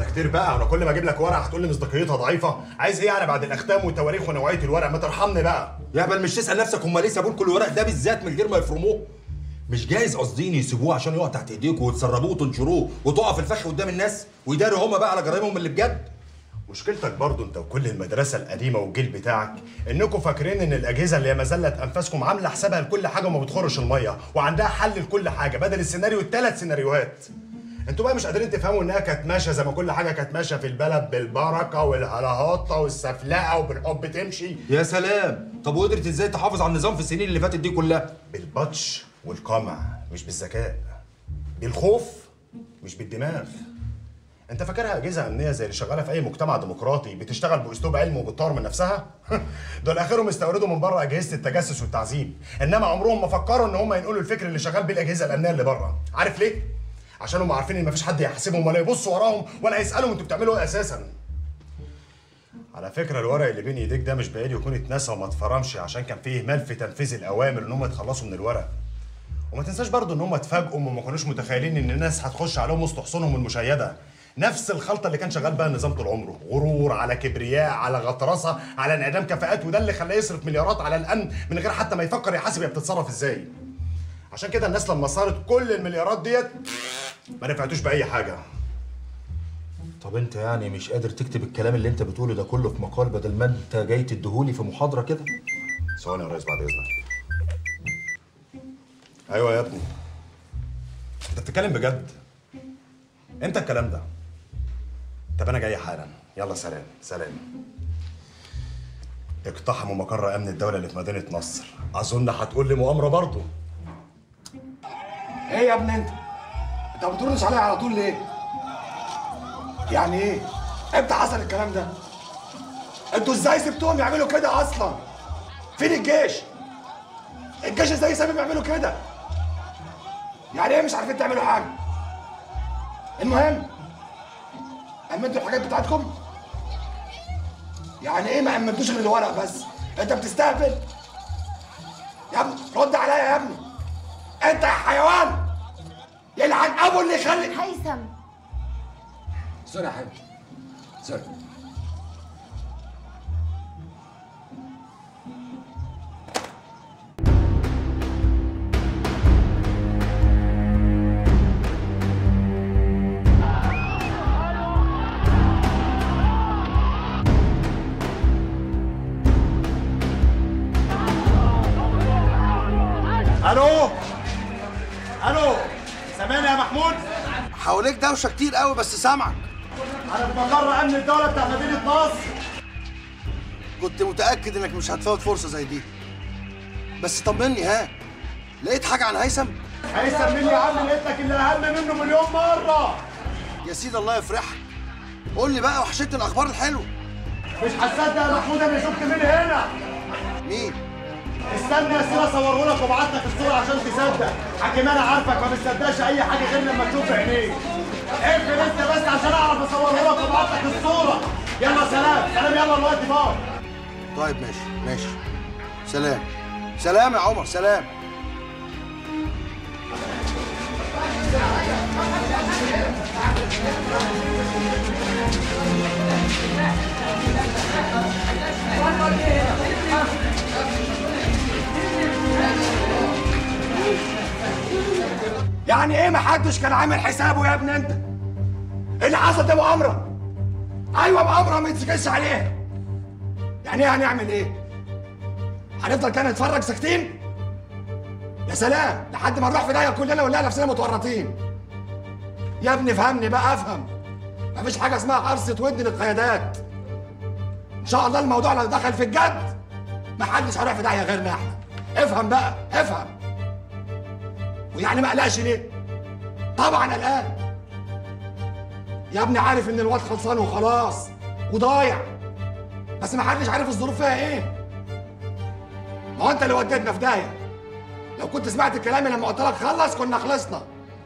كتير بقى انا كل ما اجيب لك ورقه هتقول لي مصداقيتها ضعيفه عايز ايه يعني بعد الاختام والتواريخ ونوعيه الورق ما ترحمني بقى يا بل مش تسال نفسك هم ليه سابوا لكم الورق ده بالذات من غير ما يفرموه مش جايز قاصدين يسيبوه عشان يقع تحت ايديكم وتسربوه وتنشروه وتقع في الفخ قدام الناس ويداروا هما بقى على جرايمهم اللي بجد مشكلتك برضو انت وكل المدرسه القديمه والجيل بتاعك انكم فاكرين ان الاجهزه اللي هي ما زالت انفاسكم عامله حسابها لكل حاجه وما بتخرش الميه وعندها حل لكل حاجه بدل السيناريو الثلاث سيناريوهات انتوا بقى مش قادرين تفهموا انها كانت ماشيه زي ما كل حاجه كانت ماشيه في البلد بالبركه والهلاهطه والسفلقه وبالحب تمشي يا سلام طب وقدرت ازاي تحافظ على النظام في السنين اللي فاتت دي كلها بالبطش والقمع مش بالذكاء بالخوف مش بالدماغ انت فاكرها اجهزه امنيه زي اللي شغاله في اي مجتمع ديمقراطي بتشتغل باسلوب علمي وبتطور من نفسها دول اخرهم استوردوا من بره اجهزه التجسس والتعذيب انما عمرهم ما فكروا ان هم ينقلوا الفكر اللي شغال بيه الاجهزه الامنيه اللي بره عارف ليه عشان هم عارفين ان مفيش حد يحاسبهم ولا يبص وراهم ولا يسالهم انتوا بتعملوا ايه اساسا على فكرة الورق اللي بين ايديك ده مش بعيد يكون اتنسى وما اتفرمش عشان كان فيه اهمال في تنفيذ الاوامر ان هم يتخلصوا من الورق وما تنساش برضو ان هم اتفاجئوا وما كانوش متخيلين ان الناس هتخش عليهم وسط حصونهم المشيده نفس الخلطه اللي كان شغال بها النظام طول عمره غرور على كبرياء على غطرسه على انعدام كفاءات وده اللي خلاه يصرف مليارات على الامن من غير حتى ما يفكر يحاسب هي بتتصرف ازاي عشان كده الناس لما صارت كل المليارات ديت ما نفعتوش باي حاجه طب انت يعني مش قادر تكتب الكلام اللي انت بتقوله ده كله في مقال بدل ما انت جاي تديهولي في محاضره كده ثواني يا ريس بعد اذنك ايوه يا ابني انت بتتكلم بجد امتى الكلام ده طب انا جاي حالا يلا سلام سلام اقتحموا مقر امن الدوله اللي في مدينه نصر اظن هتقول لي مؤامره برضه ايه يا ابني انت؟ انت ما بتردش عليا على طول ليه؟ يعني ايه؟ امتى حصل الكلام ده؟ انتوا ازاي سبتوهم يعملوا كده اصلا؟ فين الجيش؟ الجيش ازاي سابهم يعملوا كده؟ يعني ايه مش عارفين تعملوا حاجه؟ المهم امنتوا الحاجات بتاعتكم؟ يعني ايه ما امنتوش غير الورق بس؟ انت بتستهبل؟ يا ابني رد عليا يا ابني انت يا حيوان يلعن ابو اللي يخلي هيثم سوري يا حبيبي سوري الو الو سامعني يا محمود حواليك دوشه كتير قوي بس سامعك انا في مقر امن الدوله بتاع مدينه نصر كنت متاكد انك مش هتفوت فرصه زي دي بس طمني ها لقيت حاجه عن هيثم هيثم مين يا عم لقيتك اللي اهم منه مليون مره يا سيدي الله يفرحك قول لي بقى وحشتني الاخبار الحلوه مش هتصدق يا محمود انا شفت مين هنا مين استنى يا سيدي اصوره لك وابعت لك الصوره عشان تصدق حكيم انا عارفك ما بتصدقش اي حاجه غير لما تشوف عينيك اقفل انت بس عشان اعرف اصوره لك وابعت لك الصوره يلا سلام سلام يلا الوقت باي طيب ماشي ماشي سلام سلام يا عمر سلام يعني ايه محدش كان عامل حسابه يا ابني انت اللي حصل ده مؤامره ايوه مؤامره ما يتسكتش عليها يعني ايه هنعمل ايه هنفضل كده نتفرج ساكتين يا سلام لحد ما نروح في داهيه كلنا ونلاقي نفسنا متورطين يا ابني فهمني بقى افهم مفيش حاجه اسمها قرصه ودن للقيادات ان شاء الله الموضوع لو دخل في الجد محدش هيروح في داهيه غيرنا احنا افهم بقى افهم ويعني ما قلقش ليه؟ طبعا قلقان يا ابني عارف ان الواد خلصان وخلاص وضايع بس ما حدش عارف الظروف فيها ايه ما هو انت اللي وديتنا في داهيه لو كنت سمعت كلامي لما قلت لك خلص كنا خلصنا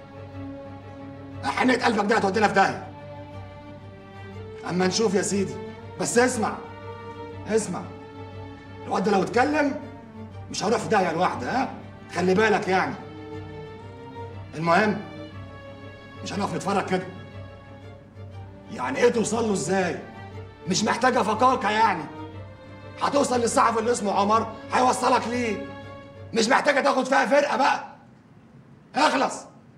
حنية قلبك ده هتودينا في داهيه اما نشوف يا سيدي بس اسمع اسمع الواد ده لو اتكلم مش هروح في داهيه لوحده ها خلي بالك يعني المهم مش هنقف نتفرج كده يعني ايه توصل له ازاي مش محتاجه فقاقه يعني هتوصل للصحفي اللي اسمه عمر هيوصلك ليه مش محتاجه تاخد فيها فرقه بقى اخلص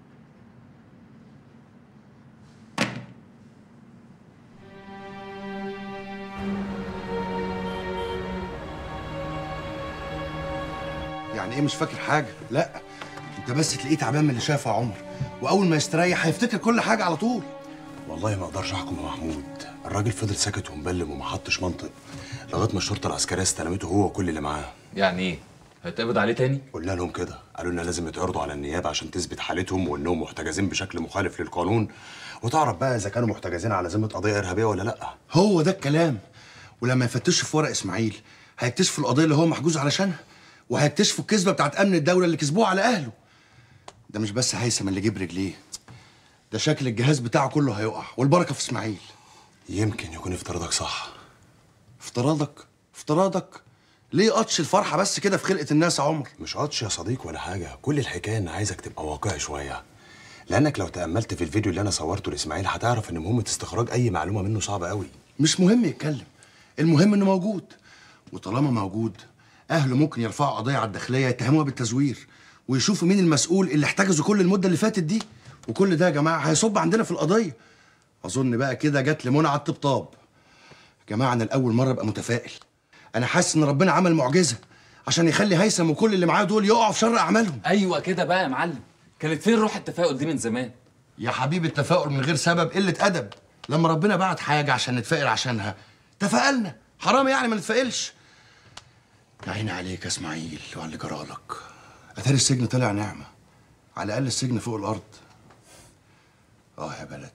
يعني ايه مش فاكر حاجه لا انت بس تلاقيه تعبان من اللي شافه يا عمر واول ما يستريح هيفتكر كل حاجه على طول والله ما اقدرش احكم يا محمود الراجل فضل ساكت ومبلم وما حطش منطق لغايه ما الشرطه العسكريه استلمته هو وكل اللي معاه يعني ايه؟ هيتقبض عليه تاني؟ قلنا لهم كده قالوا لنا لازم يتعرضوا على النيابه عشان تثبت حالتهم وانهم محتجزين بشكل مخالف للقانون وتعرف بقى اذا كانوا محتجزين على ذمه قضيه ارهابيه ولا لا هو ده الكلام ولما يفتشوا في ورق اسماعيل هيكتشفوا القضيه اللي هو محجوز علشانها وهيكتشفوا الكذبه بتاعت امن الدوله اللي كسبوها على اهله ده مش بس هيثم اللي جيب رجليه ده شكل الجهاز بتاعه كله هيقع والبركه في اسماعيل يمكن يكون افتراضك صح افتراضك افتراضك ليه قطش الفرحه بس كده في خلقه الناس يا عمر مش قطش يا صديق ولا حاجه كل الحكايه ان عايزك تبقى واقعي شويه لانك لو تاملت في الفيديو اللي انا صورته لاسماعيل هتعرف ان مهمه استخراج اي معلومه منه صعبه قوي مش مهم يتكلم المهم انه موجود وطالما موجود اهله ممكن يرفعوا قضيه على الداخليه يتهموها بالتزوير ويشوفوا مين المسؤول اللي احتجزوا كل المده اللي فاتت دي وكل ده يا جماعه هيصب عندنا في القضيه اظن بقى كده جت لمنى على الطبطاب يا جماعه انا لاول مره ابقى متفائل انا حاسس ان ربنا عمل معجزه عشان يخلي هيثم وكل اللي معاه دول يقعوا في شر اعمالهم ايوه كده بقى يا معلم كانت فين روح التفاؤل دي من زمان؟ يا حبيبي التفاؤل من غير سبب قله ادب لما ربنا بعت حاجه عشان نتفائل عشانها تفائلنا حرام يعني ما نتفائلش يا عيني عليك يا اسماعيل وعلى اللي جرالك اتاري السجن طلع نعمه على الاقل السجن فوق الارض اه يا بلد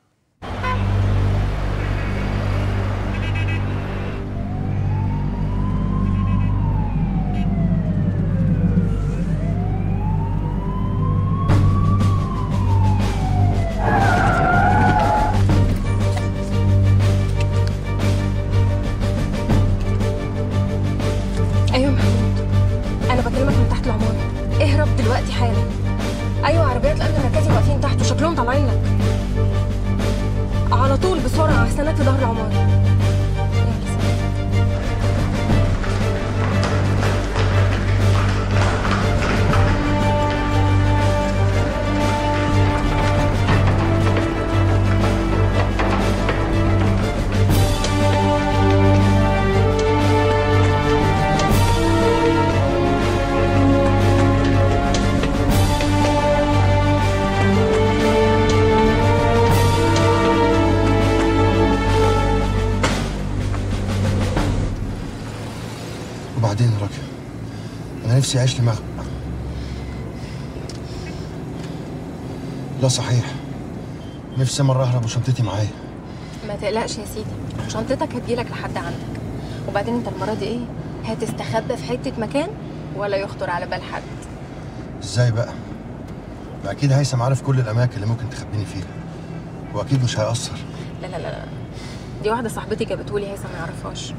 ايوه محمود انا بكلمك من تحت العماره اهرب دلوقتي حالا ايوه عربيات الامن المركزي واقفين تحت وشكلهم طالعين لك على طول بسرعه استناك في ظهر العماره يلا سلام. وبعدين يا راجل انا نفسي اعيش لي مغرب لا صحيح نفسي مره اهرب وشنطتي معايا ما تقلقش يا سيدي شنطتك هتجيلك لحد عندك وبعدين انت المره دي ايه هتستخبى في حته مكان ولا يخطر على بال حد ازاي بقى ما اكيد هيثم عارف كل الاماكن اللي ممكن تخبيني فيها واكيد مش هيأثر لا لا لا لا. دي واحده صاحبتي جابتهولي هيثم ما يعرفهاش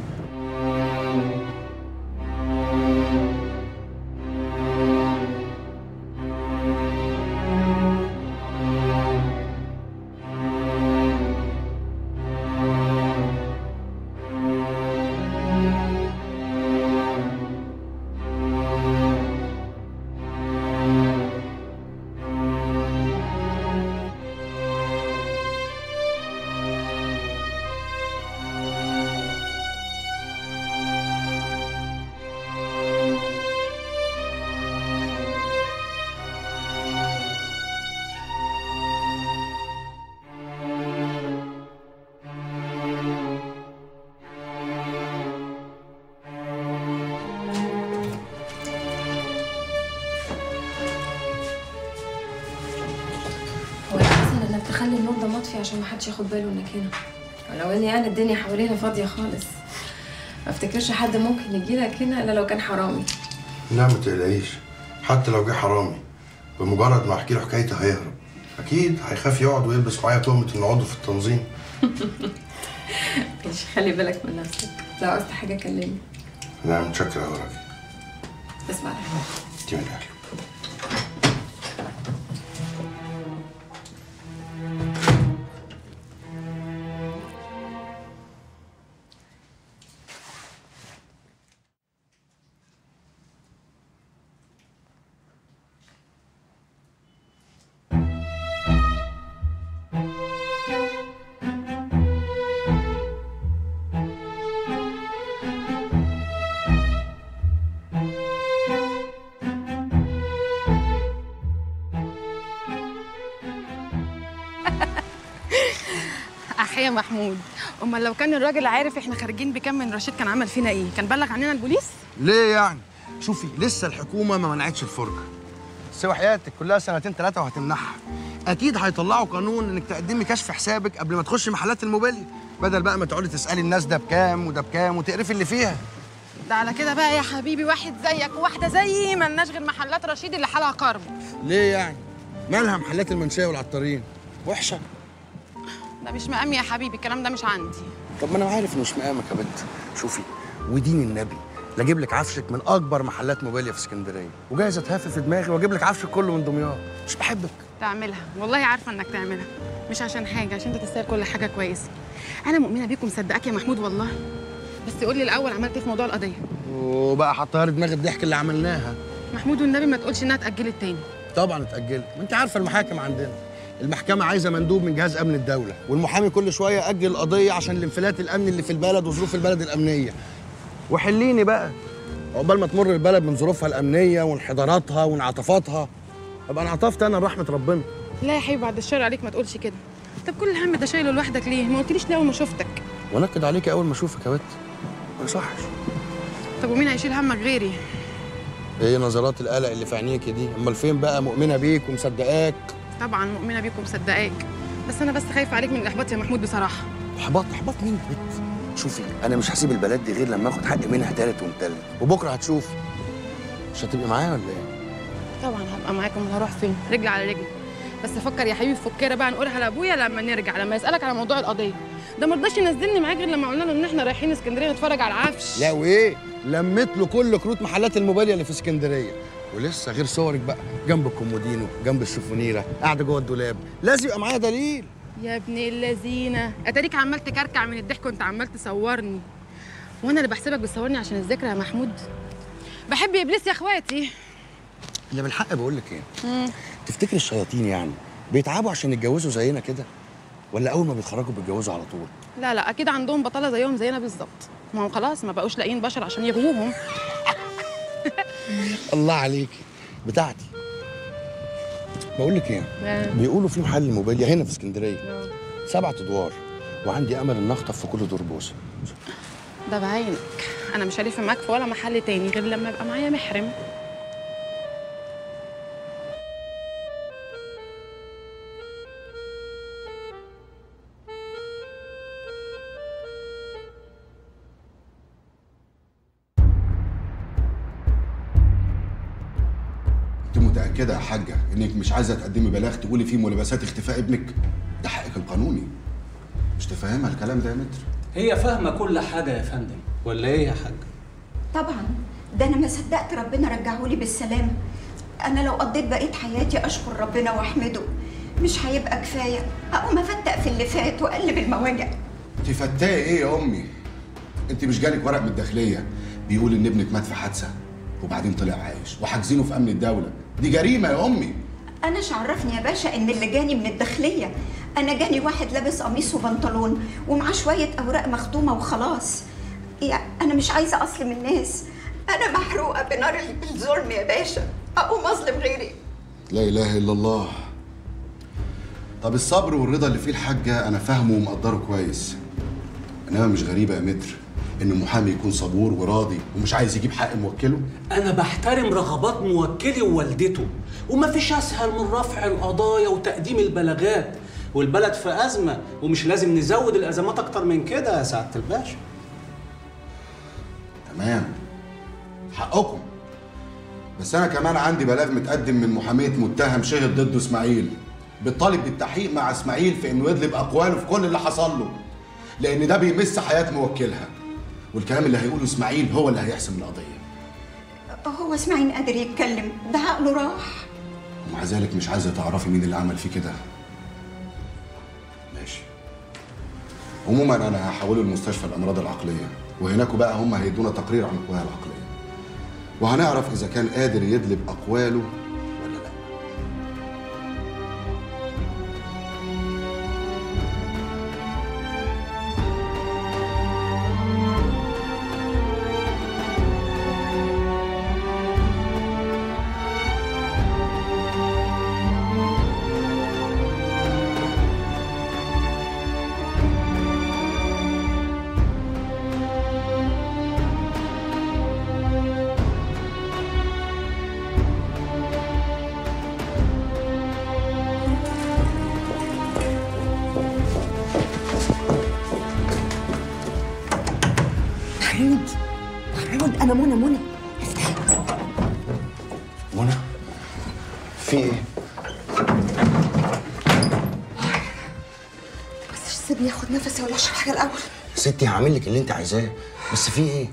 هو الأحسن إنك تخلي النور ده مطفي عشان محدش ياخد باله إنك هنا ولو إن يعني الدنيا حوالينا فاضية خالص ما افتكرش حد ممكن يجيلك هنا إلا لو كان حرامي لا ما تقلقيش حتى لو جه حرامي بمجرد ما احكي له حكايتي هيهرب اكيد هيخاف يقعد ويلبس معايا تهمه انه عضو في التنظيم ماشي خلي بالك من نفسك لو عاوزت حاجة كلمني لا متشكر يا راجل اسمع لك انت من اهله صح يا محمود امال لو كان الراجل عارف احنا خارجين بكام من رشيد كان عمل فينا ايه كان بلغ عننا البوليس ليه يعني شوفي لسه الحكومه ما منعتش الفرجه سوى حياتك كلها سنتين ثلاثه وهتمنعها اكيد هيطلعوا قانون انك تقدمي كشف حسابك قبل ما تخشي محلات الموبيليا بدل بقى ما تقعدي تسالي الناس ده بكام وده بكام وتقرفي اللي فيها ده على كده بقى يا حبيبي واحد زيك وواحده زيي ملناش غير محلات رشيد اللي حالها كرب ليه يعني مالها محلات المنشيه والعطارين وحشه ده مش مقام يا حبيبي الكلام ده مش عندي طب ما انا عارف انه مش مقامك يا بنت شوفي ودين النبي لا اجيب لك عفشك من اكبر محلات موبيليا في اسكندريه وجايز اتهف في دماغي واجيب لك عفشك كله من دمياط مش بحبك تعملها والله عارفه انك تعملها مش عشان حاجه عشان انت تستاهل كل حاجه كويسه انا مؤمنه بيك ومصدقاك يا محمود والله بس قول لي الاول عملت ايه في موضوع القضيه وبقى حطها لي دماغ الضحك اللي عملناها محمود والنبي ما تقولش انها اتاجلت تاني طبعا اتاجلت ما انت عارفه المحاكم عندنا المحكمة عايزة مندوب من جهاز أمن الدولة والمحامي كل شوية يأجل القضية عشان الانفلات الأمني اللي في البلد وظروف البلد الأمنية وحليني بقى عقبال ما تمر البلد من ظروفها الأمنية وانحداراتها وانعطافاتها أبقى انعطفت أنا رحمة ربنا لا يا حبيبي بعد الشر عليك ما تقولش كده طب كل الهم ده شايله لوحدك ليه ما قلتليش ليه اول ما شفتك وأنكد عليكي أول ما أشوفك يا بت ما يصحش طب ومين هيشيل همك غيري إيه نظرات القلق اللي في عينيكي دي أمال فين بقى مؤمنة بيك ومصدقاك طبعا مؤمنه بيك ومصدقاك بس انا بس خايفه عليك من الاحباط يا محمود بصراحه احباط احباط مين يا بت شوفي انا مش هسيب البلد دي غير لما اخد حقي منها تالت ومتلت وبكره هتشوفي مش هتبقي معايا ولا ايه طبعا هبقى معاك امال هروح فين رجل على رجل بس فكر يا حبيبي في فكره بقى نقولها لابويا لما نرجع لما يسالك على موضوع القضيه ده ما رضاش ينزلني معاك غير لما قلنا له ان احنا رايحين اسكندريه نتفرج على العفش لا وايه لميت له كل كروت محلات الموبيليا اللي في اسكندريه ولسه غير صورك بقى جنب الكومودينو جنب الشوفونيره قاعده جوه الدولاب لازم يبقى معايا دليل يا ابن اللذينه اتاريك عمال تكركع من الضحك وانت عمال تصورني وانا اللي بحسبك بتصورني عشان الذكرى يا محمود بحب ابليس يا اخواتي اللي بالحق بقول لك ايه تفتكر الشياطين يعني بيتعبوا عشان يتجوزوا زينا كده ولا اول ما بيتخرجوا بيتجوزوا على طول لا لا اكيد عندهم بطاله زيهم زينا بالظبط ما هم خلاص ما بقوش لاقيين بشر عشان يغووهم الله عليكي بتاعتي بقول لك ايه بيقولوا في محل موبيليا هنا في اسكندريه سبعة ادوار وعندي امل ان اخطف في كل دور بوسه ده بعينك انا مش هلف معاك في ولا محل تاني غير لما يبقى معايا محرم انت متاكده يا حاجه انك مش عايزه تقدمي بلاغ تقولي فيه ملابسات اختفاء ابنك ده حقك القانوني مش تفهمها الكلام ده يا متر هي فاهمه كل حاجه يا فندم ولا ايه يا حاج طبعا ده انا ما صدقت ربنا رجعهولي بالسلامه انا لو قضيت بقيه حياتي اشكر ربنا واحمده مش هيبقى كفايه اقوم افتق في اللي فات واقلب المواجع تفتاي ايه يا امي انت مش جالك ورق من الداخليه بيقول ان ابنك مات في حادثه وبعدين طلع عايش وحاجزينه في امن الدوله دي جريمه يا امي انا مش عرفني يا باشا ان اللي جاني من الداخليه انا جاني واحد لابس قميص وبنطلون ومعاه شويه اوراق مختومه وخلاص يا انا مش عايزه اصل من الناس انا محروقه بنار الظلم يا باشا اقوم اظلم غيري لا اله الا الله طب الصبر والرضا اللي فيه الحاجه انا فاهمه ومقدره كويس انما مش غريبه يا متر ان محامي يكون صبور وراضي ومش عايز يجيب حق موكله انا بحترم رغبات موكلي ووالدته ومفيش اسهل من رفع القضايا وتقديم البلاغات والبلد في ازمه ومش لازم نزود الازمات اكتر من كده يا سعاده الباشا تمام حقكم بس انا كمان عندي بلاغ متقدم من محاميه متهم شهد ضده اسماعيل بيطالب بالتحقيق مع اسماعيل في انه يدلب اقواله في كل اللي حصل له لان ده بيمس حياه موكلها والكلام اللي هيقوله اسماعيل هو اللي هيحسم القضيه هو اسماعيل قادر يتكلم ده عقله راح ومع ذلك مش عايزه تعرفي مين اللي عمل فيه كده ماشي عموما انا هحوله لمستشفى الامراض العقليه وهناك بقى هم هيدونا تقرير عن قواها العقليه وهنعرف اذا كان قادر يدلب اقواله ولا لا منى منى منى منى في ايه؟ بس سيبني اخد نفسي ولا اشرب حاجه الاول ستي هعمل لك اللي انت عايزاه بس في ايه؟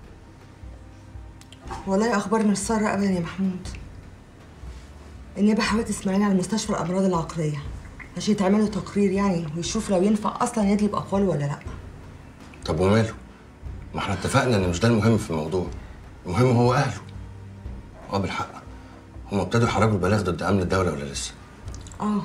والله اخبار مش ساره ابدا يا محمود النيابه حاولت اسماعيل على مستشفى الامراض العقليه عشان يتعمل له تقرير يعني ويشوف لو ينفع اصلا يدلي باقواله ولا لا طب وماله؟ ما احنا اتفقنا ان مش ده المهم في الموضوع المهم هو اهله اه بالحق هم ابتدوا يحرجوا البلاغ ضد امن الدوله ولا لسه؟ اه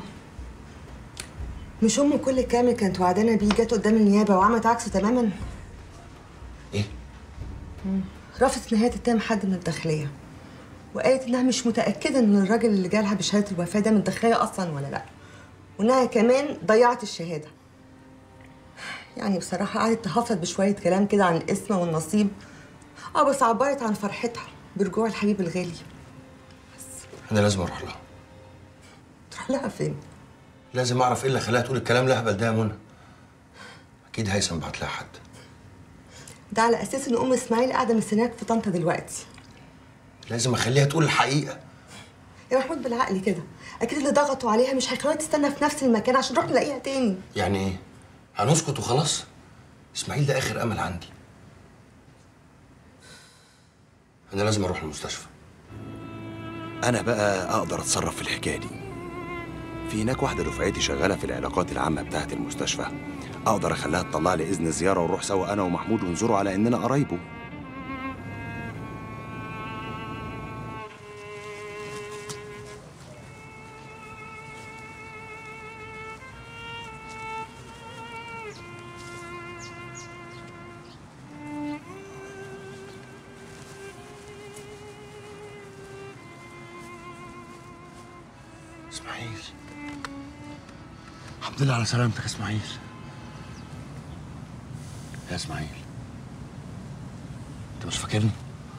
مش ام كل كامل كانت وعدانه بيه جت قدام النيابه وعملت عكسه تماما ايه؟ مم. رفضت ان هي تتهم حد من الداخليه وقالت انها مش متاكده ان الراجل اللي جالها بشهاده الوفاه ده من الداخليه اصلا ولا لا وانها كمان ضيعت الشهاده يعني بصراحه قعدت تهفض بشويه كلام كده عن الاسم والنصيب اه بس عبرت عن فرحتها برجوع الحبيب الغالي انا لازم اروح لها تروح لها فين لازم اعرف ايه اللي خلاها تقول الكلام الاهبل ده يا منى اكيد هيثم بعت لها حد ده على اساس ان ام اسماعيل قاعده مستنياك في طنطا دلوقتي لازم اخليها تقول الحقيقه يا محمود بالعقل كده اكيد اللي ضغطوا عليها مش هيخلوها تستنى في نفس المكان عشان نروح نلاقيها تاني يعني ايه هنسكت وخلاص اسماعيل ده اخر امل عندي انا لازم اروح المستشفى انا بقى اقدر اتصرف في الحكايه دي في هناك واحده دفعتي شغاله في العلاقات العامه بتاعه المستشفى اقدر اخليها تطلع لي اذن زياره ونروح سوا انا ومحمود ونزوره على اننا قرايبه اسماعيل الحمد لله على سلامتك يا اسماعيل يا اسماعيل انت مش فاكرني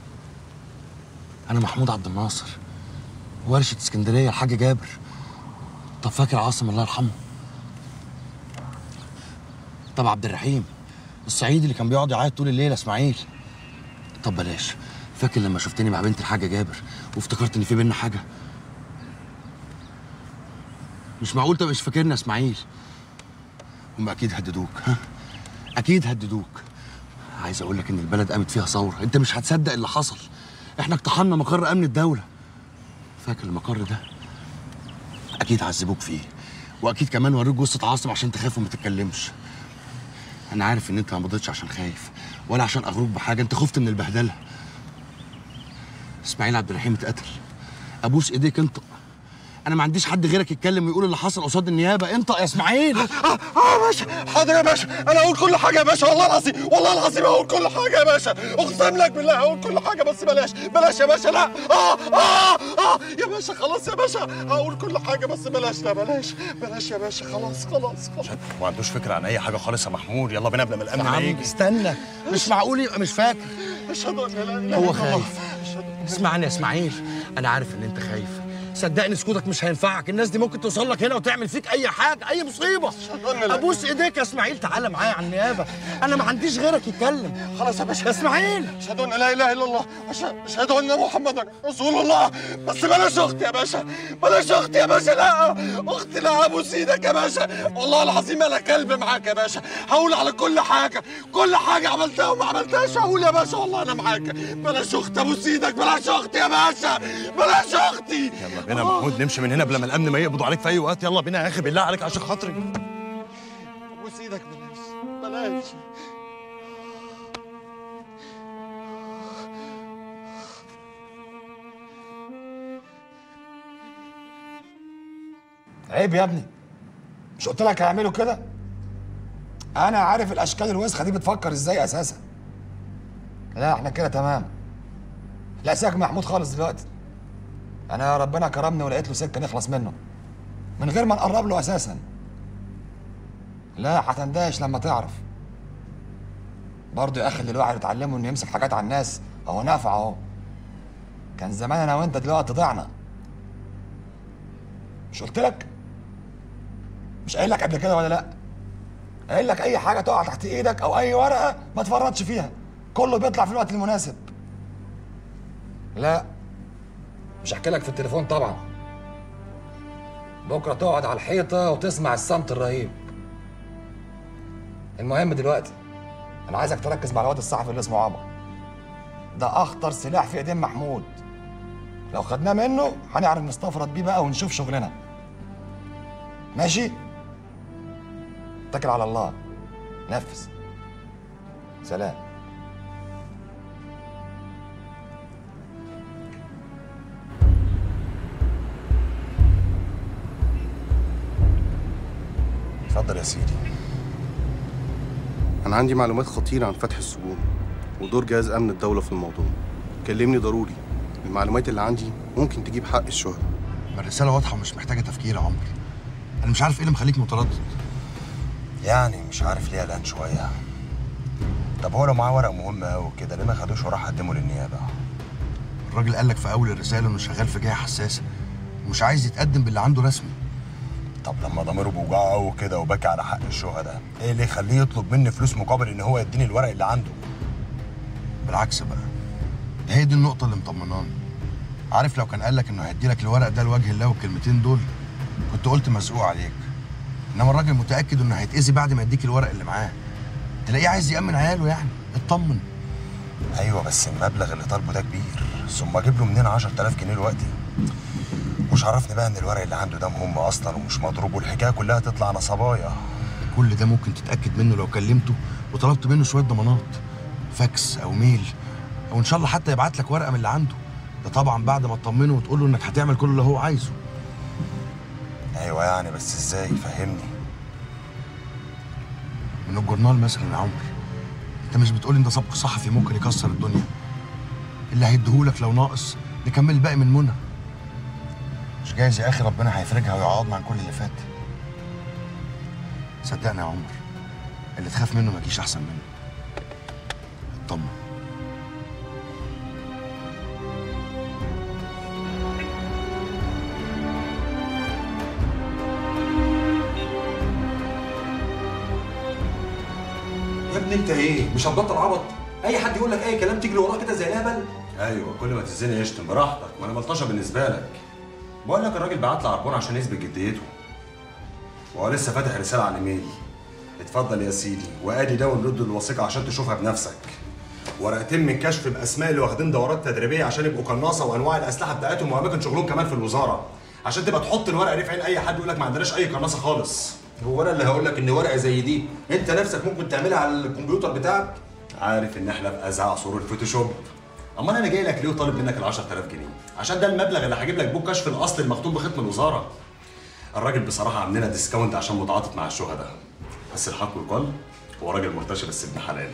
انا محمود عبد الناصر ورشة اسكندرية الحاج جابر طب فاكر عاصم الله يرحمه طب عبد الرحيم الصعيدي اللي كان بيقعد يعيط طول الليل يا اسماعيل طب بلاش فاكر لما شفتني مع بنت الحاج جابر وافتكرت ان في بينا حاجه مش معقول تبقى مش فاكرني يا اسماعيل هم اكيد هددوك ها اكيد هددوك عايز اقول لك ان البلد قامت فيها ثوره انت مش هتصدق اللي حصل احنا اقتحمنا مقر امن الدوله فاكر المقر ده اكيد عذبوك فيه واكيد كمان وروك جثه عاصم عشان تخاف وما تتكلمش انا عارف ان انت ما مضيتش عشان خايف ولا عشان اغروك بحاجه انت خفت من البهدله اسماعيل عبد الرحيم اتقتل ابوس ايديك انت انا ما عنديش حد غيرك يتكلم ويقول اللي حصل قصاد النيابه انت يا اسماعيل اه يا باشا حاضر يا باشا انا هقول كل حاجه يا باشا والله العظيم والله العظيم هقول كل حاجه يا باشا اقسم لك بالله هقول كل حاجه بس بلاش بلاش يا باشا لا اه اه اه يا باشا خلاص يا باشا هقول كل حاجه بس بلاش لا بلاش بلاش يا باشا خلاص خلاص خلاص ما عندوش فكره عن اي حاجه خالص يا محمود يلا بينا قبل ما الامن يا عم، يجي استنى مش معقول يبقى مش فاكر اشهد ان لا اله الا هو الله خايف اسمعني يا اسماعيل انا عارف ان انت خايف صدقني سكوتك مش هينفعك الناس دي ممكن توصل لك هنا وتعمل فيك اي حاجه اي مصيبه ابوس ايديك يا اسماعيل تعالى معايا على النيابه انا ما عنديش غيرك يتكلم خلاص يا باشا يا اسماعيل اشهد ان لا اله الا الله أش- اشهد ان محمدا رسول الله بس بلاش اختي يا باشا بلاش اختي يا باشا لا اختي لا ابوس ايدك يا باشا والله العظيم انا كلب معاك يا باشا هقول على كل حاجه كل حاجه عملتها وما عملتهاش هقول يا باشا والله انا معاك بلاش اختي ابوس ايدك بلاش اختي يا باشا بلاش اختي يلا بينا يا محمود نمشي من هنا قبل ما الامن ما يقبضوا عليك في اي وقت يلا بينا يا اخي بالله عليك عشان خاطري ابوس ايدك بلاش بلاش عيب يا ابني مش قلت لك هيعملوا كده انا عارف الاشكال الوسخه دي بتفكر ازاي اساسا لا احنا كده تمام لا سيبك من محمود خالص دلوقتي انا ربنا كرمني ولقيت له سكه نخلص منه من غير ما نقرب له اساسا لا هتندهش لما تعرف برضه يا اخي اللي الواحد يتعلمه انه يمسك حاجات على الناس هو نافع اهو كان زمان انا وانت دلوقتي ضعنا مش قلت لك مش قايل لك قبل كده ولا لا قايل لك اي حاجه تقع تحت ايدك او اي ورقه ما تفرطش فيها كله بيطلع في الوقت المناسب لا مش هحكي لك في التليفون طبعا بكره تقعد على الحيطه وتسمع الصمت الرهيب المهم دلوقتي انا عايزك تركز مع الواد الصحفي اللي اسمه عمر ده اخطر سلاح في ايدين محمود لو خدناه منه هنعرف نستفرد بيه بقى ونشوف شغلنا ماشي اتكل على الله نفذ سلام اتفضل يا سيدي أنا عندي معلومات خطيرة عن فتح السجون ودور جهاز أمن الدولة في الموضوع كلمني ضروري المعلومات اللي عندي ممكن تجيب حق الشهداء ما الرسالة واضحة ومش محتاجة تفكير يا عمر أنا مش عارف إيه اللي مخليك متردد يعني مش عارف ليه قلقان شويه طب هو لو معاه ورق مهم قوي كده ليه ما خدوش وراح قدمه للنيابه الراجل قال لك في أول الرسالة إنه شغال في جهة حساسة ومش عايز يتقدم باللي عنده رسمي طب لما ضميره بوجعه قوي كده وبكى على حق الشهداء ايه اللي يخليه يطلب مني فلوس مقابل ان هو يديني الورق اللي عنده بالعكس بقى ده هي دي النقطة اللي مطمناني عارف لو كان قال لك إنه هيدي لك الورق ده لوجه الله والكلمتين دول كنت قلت مزقوق عليك إنما الراجل متأكد إنه هيتأذي بعد ما يديك الورق اللي معاه تلاقيه عايز يأمن عياله يعني اطمن ايوه بس المبلغ اللي طالبه ده كبير ثم اجيب له منين 10000 جنيه دلوقتي مش عرفني بقى ان الورق اللي عنده ده مهم اصلا ومش مضروب والحكايه كلها تطلع نصبايا كل ده ممكن تتأكد منه لو كلمته وطلبت منه شوية ضمانات فاكس أو ميل أو إن شاء الله حتى يبعت لك ورقة من اللي عنده ده طبعا بعد ما تطمنه وتقول له إنك هتعمل كل اللي هو عايزه ايوه يعني بس ازاي فهمني من الجورنال مثلا يا عمر انت مش بتقول انت سبق صحفي ممكن يكسر الدنيا اللي هيديهولك لو ناقص نكمل الباقي من منى مش جايز يا اخي ربنا هيفرجها ويعوضنا عن كل اللي فات صدقني يا عمر اللي تخاف منه ما يجيش احسن منه اطمن يا ابني انت ايه مش هتبطل عبط اي حد يقول لك اي كلام تجري وراه كده زي الهبل ايوه كل ما تزني يشتم براحتك ما انا ملطشه بالنسبه لك بقول لك الراجل بعت لي عربون عشان يثبت جديته وهو لسه فاتح رساله على الايميل اتفضل يا سيدي وادي داونلود الوثيقه عشان تشوفها بنفسك ورقتين من كشف باسماء اللي واخدين دورات تدريبيه عشان يبقوا قناصه وانواع الاسلحه بتاعتهم واماكن شغلهم كمان في الوزاره عشان تبقى تحط الورقه دي في عين اي حد يقول لك ما عندناش اي قناصه خالص هو انا اللي هقول لك ان ورقه زي دي انت نفسك ممكن تعملها على الكمبيوتر بتاعك عارف ان احنا في ازهى عصور الفوتوشوب امال انا جاي لك ليه وطالب منك ال 10000 جنيه عشان ده المبلغ اللي هجيب لك بيه كشف الاصل المختوم بختم الوزاره الراجل بصراحه عامل لنا ديسكاونت عشان متعاطف مع الشهداء بس الحق يقال هو راجل مرتشي بس ابن حلال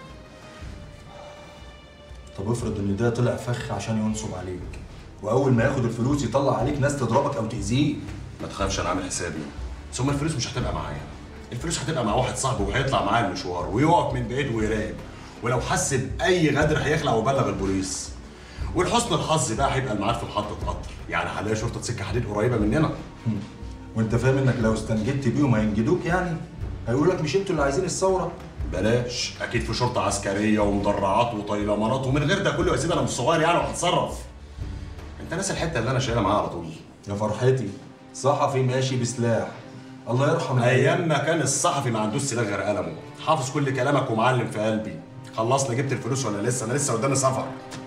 طب افرض ان ده طلع فخ عشان ينصب عليك واول ما ياخد الفلوس يطلع عليك ناس تضربك او تاذيه ما تخافش انا عامل حسابي ثم الفلوس مش هتبقى معايا الفلوس هتبقى مع واحد صاحبه وهيطلع معاه المشوار ويقف من بعيد ويراقب ولو حس باي غدر هيخلع ويبلغ البوليس ولحسن الحظ بقى هيبقى الميعاد في محطه قطر يعني هنلاقي شرطه سكه حديد قريبه مننا وانت فاهم انك لو استنجدت بيهم هينجدوك يعني هيقولوا لك مش انتوا اللي عايزين الثوره بلاش اكيد في شرطه عسكريه ومدرعات وطيلمانات ومن غير ده كله يا سيدي انا مش صغير يعني وهتصرف انت ناسي الحته اللي انا شايلها معايا على طول يا فرحتي صحفي ماشي بسلاح الله يرحم ايام ما كان الصحفي ما عندوش سلاح غير قلمه حافظ كل كلامك ومعلم في قلبي خلصنا جبت الفلوس ولا لسه انا لسه قدامي سفر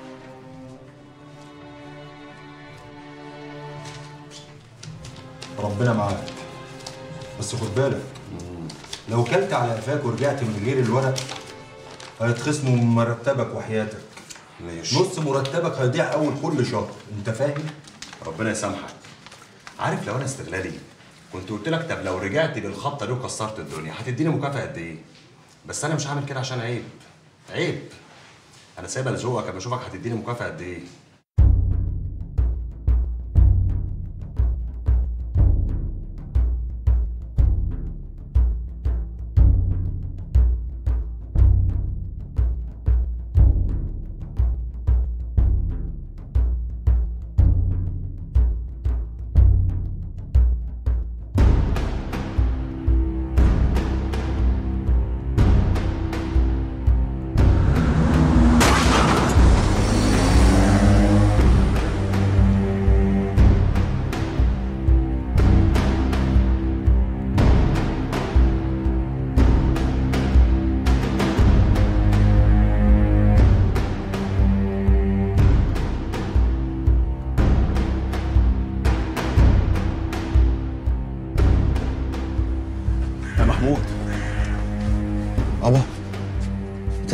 ربنا معاك بس خد بالك لو كلت على قفاك ورجعت من غير الورق هيتخصموا من مرتبك وحياتك ماشي نص مرتبك هيضيع اول كل شهر انت فاهم ربنا يسامحك عارف لو انا استغلالي كنت قلت لك طب لو رجعت بالخبطه دي وكسرت الدنيا هتديني مكافاه قد ايه بس انا مش هعمل كده عشان عيب عيب انا سايبها لذوقك اما اشوفك هتديني مكافاه قد ايه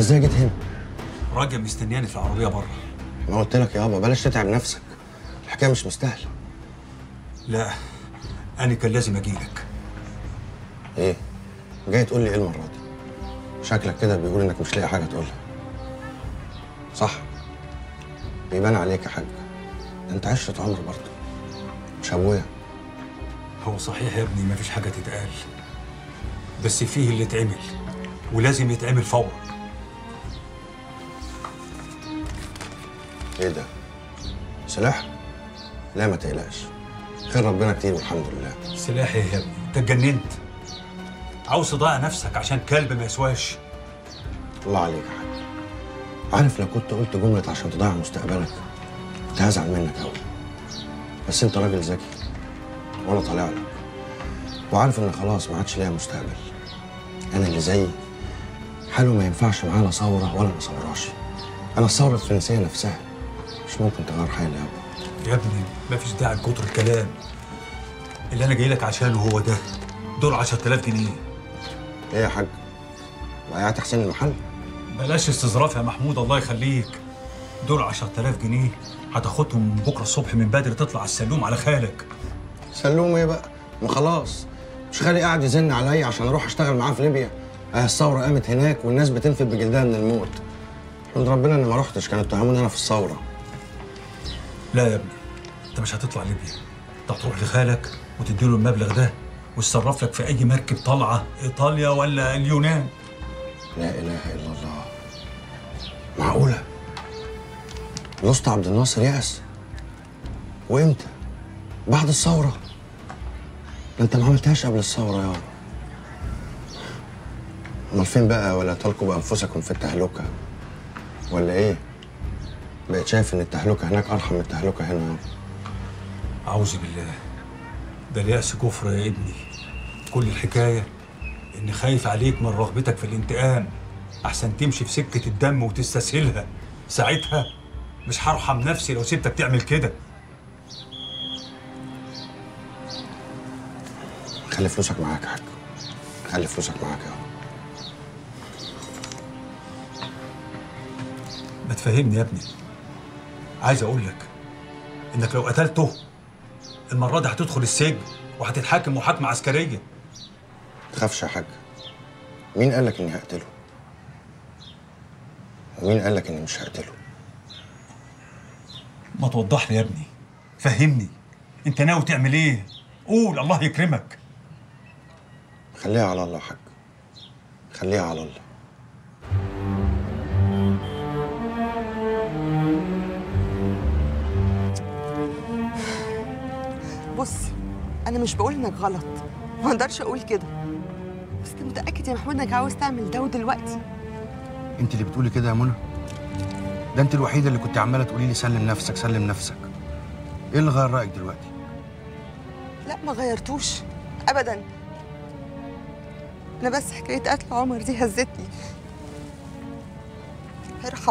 ازاي جيت هنا راجل مستنياني في العربيه بره ما قلت لك يابا بلاش تتعب نفسك الحكايه مش مستاهله لا انا كان لازم اجيلك ايه جاي تقول لي ايه المره دي شكلك كده بيقول انك مش لاقي حاجه تقولها صح بيبان عليك يا حاج ده انت عشره عمر برضه مش ابويا هو صحيح يا ابني مفيش حاجه تتقال بس فيه اللي اتعمل ولازم يتعمل فورا ايه ده سلاح لا ما تقلقش خير ربنا كتير والحمد لله سلاحي يا ابني انت اتجننت عاوز تضيع نفسك عشان كلب ما يسواش الله عليك يا حاج عارف لو كنت قلت جملة عشان تضيع مستقبلك كنت هزعل منك أوي بس أنت راجل ذكي وأنا طالع لك وعارف إن خلاص ما عادش ليا مستقبل أنا اللي زيي حاله ما ينفعش معاه لا ثورة ولا ما ثوراش أنا الثورة الفرنسية نفسها مش ممكن تغير حالي أوي يا ابني مفيش داعي لكتر الكلام اللي انا جاي لك عشانه هو ده دول 10000 جنيه إيه يا حاج؟ ضيعت حسين المحل؟ بلاش استظراف يا محمود الله يخليك دول 10000 جنيه هتاخدهم من بكره الصبح من بدري تطلع على السلوم على خالك سلوم إيه بقى؟ ما خلاص مش خالي قاعد يزن عليا عشان أروح أشتغل معاه في ليبيا أهي الثورة قامت هناك والناس بتنفد بجلدها من الموت الحمد ربنا إني ما رحتش كانوا اتهموني أنا في الثورة لا يا ابني انت مش هتطلع ليبيا انت هتروح لخالك وتديله المبلغ ده ويتصرف لك في اي مركب طالعه ايطاليا ولا اليونان لا اله الا الله معقوله الاسطى عبد الناصر يأس وامتى بعد الثوره ده انت ما عملتهاش قبل الثوره يابا امال فين بقى ولا تلقوا بانفسكم في التهلكه ولا ايه بقيت شايف ان التهلكه هناك ارحم من التهلكه هنا يابا اعوذ بالله ده اليأس كفر يا ابني كل الحكايه اني خايف عليك من رغبتك في الانتقام احسن تمشي في سكه الدم وتستسهلها ساعتها مش هرحم نفسي لو سبتك تعمل كده خلي فلوسك معاك يا حاج خلي فلوسك معاك يابا ما تفهمني يا ابني عايز اقول لك انك لو قتلته المره دي هتدخل السجن وهتتحاكم محاكمه عسكريه تخافش يا حاج مين قال لك اني هقتله ومين قال لك اني مش هقتله ما توضح لي يا ابني فهمني انت ناوي تعمل ايه قول الله يكرمك خليها على الله يا حاج خليها على الله بص انا مش بقول انك غلط ما اقدرش اقول كده بس انت متاكد يا محمود انك عاوز تعمل ده ودلوقتي انت اللي بتقولي كده يا منى ده انت الوحيده اللي كنت عماله تقولي لي سلم نفسك سلم نفسك ايه اللي غير رايك دلوقتي لا ما غيرتوش ابدا انا بس حكايه قتل عمر دي هزتني ارحم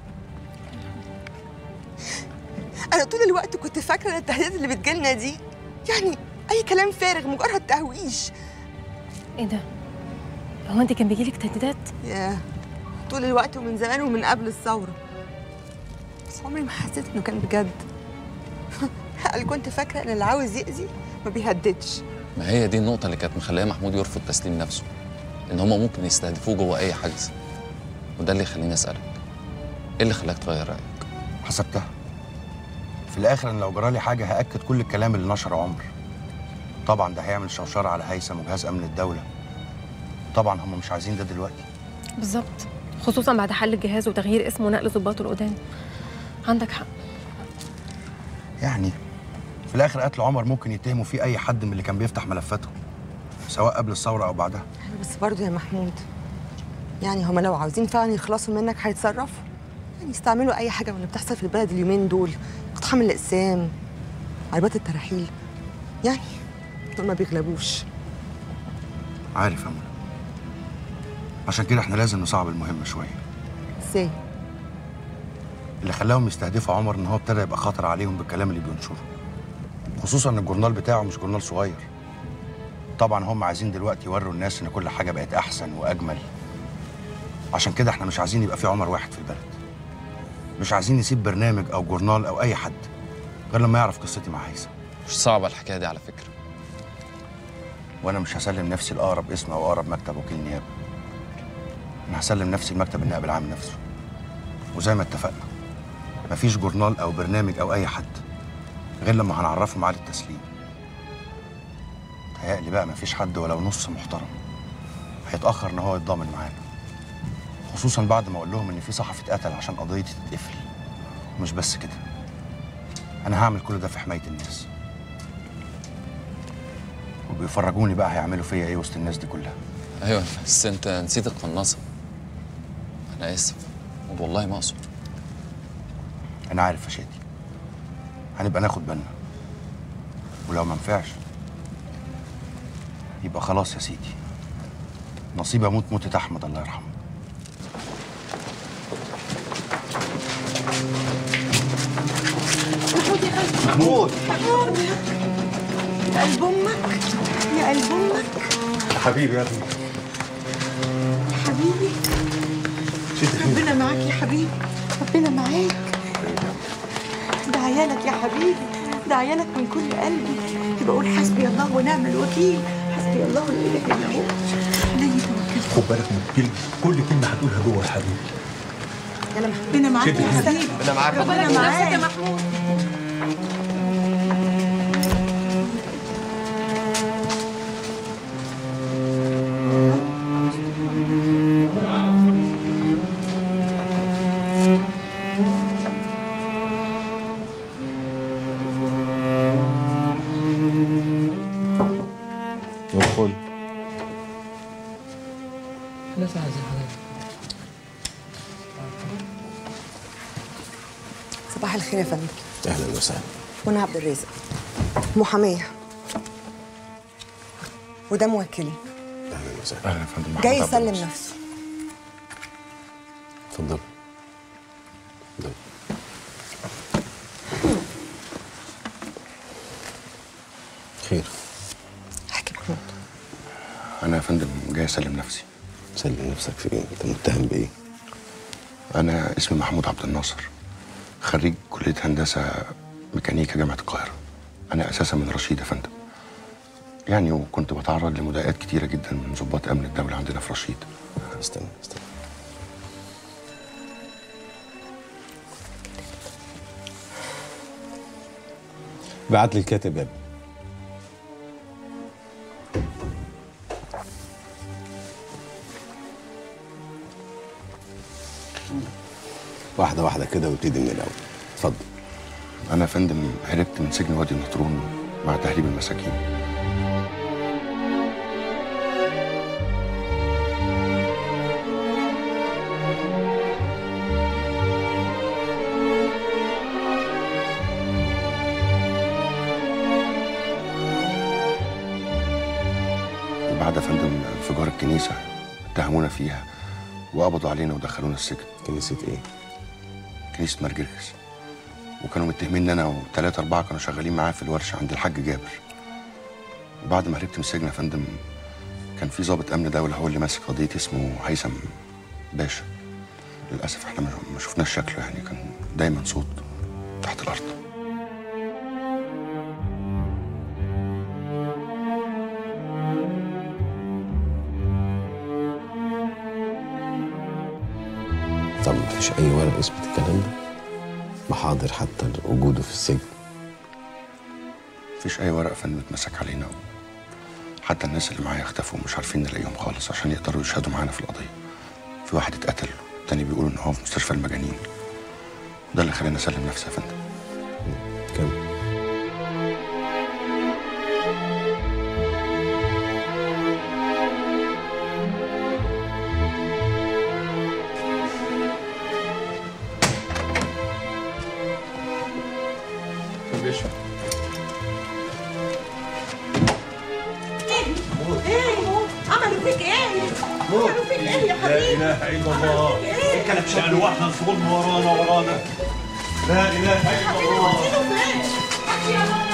انا طول الوقت كنت فاكره ان التهديدات اللي بتجيلنا دي يعني اي كلام فارغ مجرد تهويش ايه ده؟ هو انت كان بيجيلك تهديدات؟ ياه طول الوقت ومن زمان ومن قبل الثوره بس عمري ما حسيت انه كان بجد هل كنت فاكره ان اللي عاوز يأذي ما بيهددش ما هي دي النقطة اللي كانت مخليه محمود يرفض تسليم نفسه إن هما ممكن يستهدفوه جوه أي حجز وده اللي يخليني أسألك إيه اللي خلاك تغير رأيك؟ حسبتها في الاخر انا لو جرالي حاجه هاكد كل الكلام اللي نشره عمر طبعا ده هيعمل شوشره على هيثم وجهاز امن الدوله طبعا هم مش عايزين ده دلوقتي بالظبط خصوصا بعد حل الجهاز وتغيير اسمه ونقل ضباطه القدام عندك حق يعني في الاخر قتل عمر ممكن يتهموا فيه اي حد من اللي كان بيفتح ملفاته سواء قبل الثوره او بعدها بس برضه يا محمود يعني هما لو عاوزين فعلا يخلصوا منك هيتصرفوا يعني يستعملوا اي حاجه من اللي بتحصل في البلد اليومين دول اقتحام الاقسام عربات الترحيل يعني دول ما بيغلبوش عارف يا منى عشان كده احنا لازم نصعب المهمه شويه ازاي اللي خلاهم يستهدفوا عمر ان هو ابتدى يبقى خطر عليهم بالكلام اللي بينشره خصوصا ان الجورنال بتاعه مش جورنال صغير طبعا هم عايزين دلوقتي يوروا الناس ان كل حاجه بقت احسن واجمل عشان كده احنا مش عايزين يبقى في عمر واحد في البلد مش عايزين نسيب برنامج او جورنال او اي حد غير لما يعرف قصتي مع هيثم مش صعبة الحكاية دي على فكرة وانا مش هسلم نفسي لاقرب اسم او اقرب مكتب وكيل نيابه انا هسلم نفسي لمكتب النائب العام نفسه وزي ما اتفقنا مفيش جورنال او برنامج او اي حد غير لما هنعرفه ميعاد التسليم تهيألي بقى مفيش حد ولو نص محترم هيتأخر ان هو يتضامن معانا خصوصا بعد ما اقول لهم ان في صحفي اتقتل عشان قضيتي تتقفل مش بس كده انا هعمل كل ده في حماية الناس وبيفرجوني بقى هيعملوا فيا ايه وسط الناس دي كلها ايوه بس انت نسيت القناصة انا اسف والله ما اقصد انا عارف يا شادي هنبقى ناخد بالنا ولو ما نفعش يبقى خلاص يا سيدي نصيب اموت موتة احمد الله يرحمه محمود محمود يا قلب امك يا قلب امك حبيبي يا ابني حبيبي ربنا معاك يا حبيبي ربنا معاك ده عيالك يا حبيبي ده عيالك من كل قلبي يبقى قول حسبي الله ونعم الوكيل حسبي الله لا اله الا هو عليه توكلت خد بالك من كل كل كلمه هتقولها جوه يا حبيبي يلا ربنا معاك شد يا حيلك. حبيبي ربنا معاك. ربنا ربنا معاك يا محمود ادخل خلاص عايزة صباح الخير يا فندم اهلا وسهلا وانا عبد الرازق محامية وده موكلي اهلا وسهلا اهلا يا فندم جاي يسلم نفسه اتفضل اتفضل. خير احكي محمود انا يا فندم جاي اسلم نفسي سلم نفسك في ايه انت متهم بايه انا اسمي محمود عبد الناصر خريج كليه هندسه ميكانيكا جامعه القاهره انا اساسا من رشيد يا فندم يعني وكنت بتعرض لمضايقات كتيره جدا من ضباط امن الدوله عندنا في رشيد استنى استنى بعت لي الكاتب يا ابني واحدة واحدة كده وابتدي من الأول اتفضل انا يا فندم هربت من سجن وادي النطرون مع تهريب المساكين وبعد يا فندم انفجار الكنيسة اتهمونا فيها وقبضوا علينا ودخلونا السجن كنيسة ايه؟ كنيسة مرجرجس وكانوا متهمين انا وثلاثة أربعة كانوا شغالين معاه في الورشة عند الحاج جابر وبعد ما هربت من السجن يا فندم كان في ضابط أمن دولة هو اللي ماسك قضيتي اسمه هيثم باشا للأسف احنا ما- ما شفناش شكله يعني كان دايما صوت تحت الأرض طب مفيش أي ورق يثبت الكلام ده؟ محاضر حتى وجوده في السجن مفيش أي ورق فن متمسك علينا حتى الناس اللي معايا اختفوا مش عارفين نلاقيهم خالص عشان يقدروا يشهدوا معانا في القضية في واحد اتقتل والتاني بيقولوا إن هو في مستشفى المجانين ده اللي خلاني أسلم نفسي يا فندم كمل ايه عملوا فيك ايه؟ عملوا فيك ايه يا لا حبيبي؟ اله الا الله إيه؟ كانت شأن واحنا الظلم ورانا ورانا لا اله الا الله فين؟